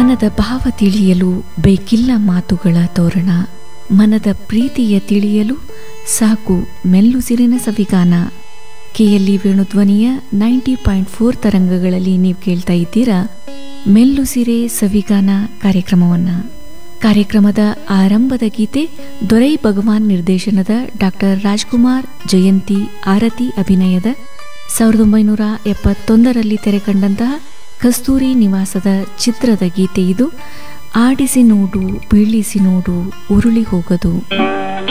ಮನದ ಭಾವ ತಿಳಿಯಲು ಬೇಕಿಲ್ಲ ಮಾತುಗಳ ತೋರಣ ಮನದ ಪ್ರೀತಿಯ ತಿಳಿಯಲು ಸಾಕು ಮೆಲ್ಲುಸಿರಿನ ಸವಿಗಾನ ಕೆಎಲ್ಇ ವೇಣುಧ್ವನಿಯ ನೈಂಟಿ ಪಾಯಿಂಟ್ ಫೋರ್ ತರಂಗಗಳಲ್ಲಿ ನೀವು ಕೇಳ್ತಾ ಇದ್ದೀರಾ ಮೆಲ್ಲುಸಿರೆ ಸವಿಗಾನ ಕಾರ್ಯಕ್ರಮವನ್ನ ಕಾರ್ಯಕ್ರಮದ ಆರಂಭದ ಗೀತೆ ದೊರೈ ಭಗವಾನ್ ನಿರ್ದೇಶನದ ಡಾಕ್ಟರ್ ರಾಜ್ಕುಮಾರ್ ಜಯಂತಿ ಆರತಿ ಅಭಿನಯದ ಸಾವಿರದ ಒಂಬೈನೂರ ಎಪ್ಪತ್ತೊಂದರಲ್ಲಿ ತೆರೆಕಂಡಂತಹ ಕಸ್ತೂರಿ ನಿವಾಸದ ಚಿತ್ರದ ಗೀತೆ ಇದು ಆಡಿಸಿ ನೋಡು ಬೀಳಿಸಿ ನೋಡು ಉರುಳಿ ಹೋಗದು